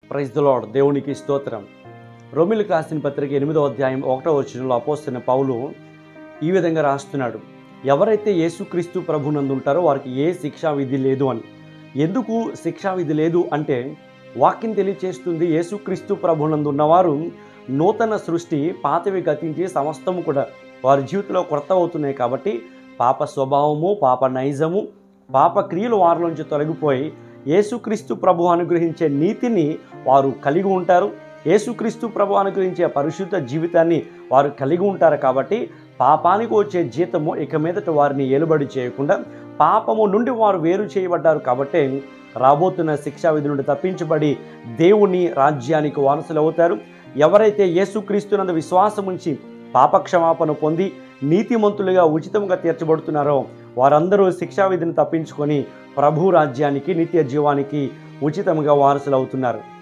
praise the lord దేవునికి స్తోత్రం రోమిలకు రాసిన పత్రిక ఎనిమిదో అధ్యాయం ఒకటో వచనంలో అపోస్తున్న పౌలు ఈ విధంగా రాస్తున్నాడు ఎవరైతే యేసుక్రీస్తు ప్రభునందు ఉంటారో వారికి ఏ శిక్షా విధి లేదు అని ఎందుకు శిక్షా విధి లేదు అంటే వాక్యం తెలియచేస్తుంది యేసుక్రీస్తు ప్రభునందు ఉన్నవారు నూతన సృష్టి పాతవి గతించి సమస్తము కూడా వారి జీవితంలో కొత్త అవుతున్నాయి కాబట్టి పాప స్వభావము పాప నైజము పాప క్రియలు వారిలోంచి తొలగిపోయి యేసుక్రీస్తు ప్రభు అనుగ్రహించే నీతిని వారు కలిగి ఉంటారు యేసుక్రీస్తు ప్రభు అనుగ్రహించే పరిశుద్ధ జీవితాన్ని వారు కలిగి ఉంటారు కాబట్టి పాపానికి వచ్చే జీతము ఇక మీదట వారిని ఏలుబడి చేయకుండా పాపము నుండి వారు వేరు చేయబడ్డారు కాబట్టి రాబోతున్న శిక్షా విధి నుండి తప్పించబడి దేవుని రాజ్యానికి వారసులు అవుతారు ఎవరైతే యేసుక్రీస్తునందు విశ్వాసం ఉంచి పాపక్షమాపణ పొంది నీతిమంతులుగా ఉచితంగా తీర్చబడుతున్నారో వారందరూ శిక్షా విధిని తప్పించుకొని ప్రభు రాజ్యానికి నిత్య జీవానికి ఉచితంగా వారసులు అవుతున్నారు